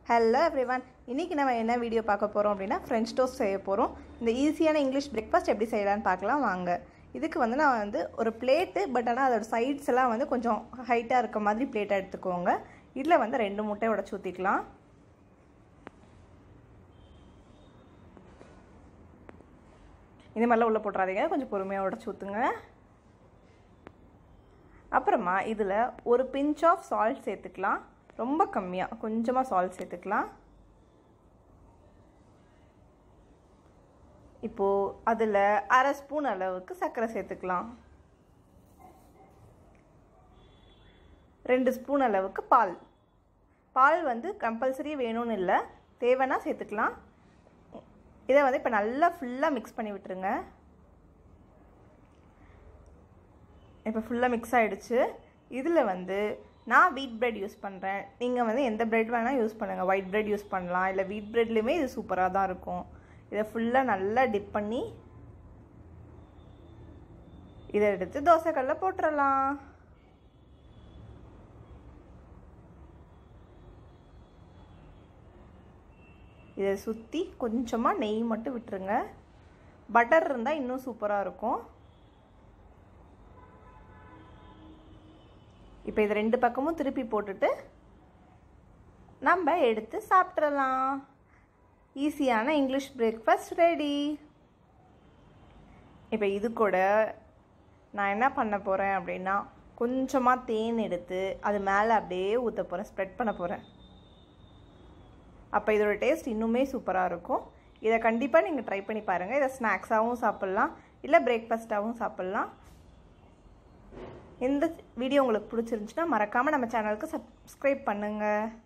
hello everyone இன்றைக்கி நம்ம என்ன வீடியோ பார்க்க போகிறோம் அப்படின்னா ஃப்ரெஞ்ச் டோஸ்ட் செய்ய போகிறோம் இந்த ஈஸியான இங்கிலீஷ் பிரேக்ஃபாஸ்ட் எப்படி செய்யலான்னு பார்க்கலாம் வாங்க இதுக்கு வந்து நான் வந்து ஒரு பிளேட்டு பட் ஆனால் அதோட சைட்ஸ் எல்லாம் வந்து கொஞ்சம் ஹைட்டாக இருக்க மாதிரி பிளேட்டை எடுத்துக்கோங்க இதில் வந்து ரெண்டு முட்டை உடச்சி ஊற்றிக்கலாம் இந்த மாதிரிலாம் உள்ளே போட்டுறாதீங்க கொஞ்சம் பொறுமையாக உடச்சி ஊற்றுங்க அப்புறமா இதில் ஒரு பிஞ்ச் ஆஃப் சால்ட் சேர்த்துக்கலாம் ரொம்ப கம்மியாக கொஞ்சமாக சால்ட் சேர்த்துக்கலாம் இப்போது அதில் அரை ஸ்பூன் அளவுக்கு சர்க்கரை சேர்த்துக்கலாம் ரெண்டு ஸ்பூன் அளவுக்கு பால் பால் வந்து கம்பல்சரி வேணும்னு இல்லை தேவைன்னா சேர்த்துக்கலாம் இதை வந்து இப்போ நல்லா ஃபுல்லாக மிக்ஸ் பண்ணி விட்டுருங்க இப்போ ஃபுல்லாக மிக்ஸ் ஆகிடுச்சு இதில் வந்து நான் வீட் பிரெட் யூஸ் பண்ணுறேன் நீங்கள் வந்து எந்த பிரெட் வேணால் யூஸ் பண்ணுங்கள் ஒயிட் பிரெட் யூஸ் பண்ணலாம் இல்லை வீட் பிரெட்லேயுமே இது சூப்பராக தான் இருக்கும் இதை ஃபுல்லாக நல்லா டிப் பண்ணி இதை எடுத்து தோசைக்கல்ல போட்டுடலாம் இதை சுற்றி கொஞ்சமாக நெய் மட்டும் விட்டுருங்க பட்டர் இருந்தால் இன்னும் சூப்பராக இருக்கும் இப்போ இது ரெண்டு பக்கமும் திருப்பி போட்டுட்டு நம்ம எடுத்து சாப்பிட்றலாம் ஈஸியான இங்கிலீஷ் பிரேக்ஃபாஸ்ட் ரெடி இப்போ இது கூட நான் என்ன பண்ண போகிறேன் அப்படின்னா கொஞ்சமாக தேன் எடுத்து அது மேலே அப்படியே ஊற்ற போகிறேன் ஸ்ப்ரெட் பண்ண போகிறேன் அப்போ இதோட டேஸ்ட் இன்னுமே சூப்பராக இருக்கும் இதை கண்டிப்பாக நீங்கள் ட்ரை பண்ணி பாருங்கள் இதை ஸ்நாக்ஸாகவும் சாப்பிட்லாம் இல்லை பிரேக்ஃபாஸ்ட்டாகவும் சாப்பிட்லாம் இந்த வீடியோ உங்களுக்கு பிடிச்சிருந்துச்சுன்னா மறக்காமல் நம்ம சேனலுக்கு சப்ஸ்கிரைப் பண்ணுங்கள்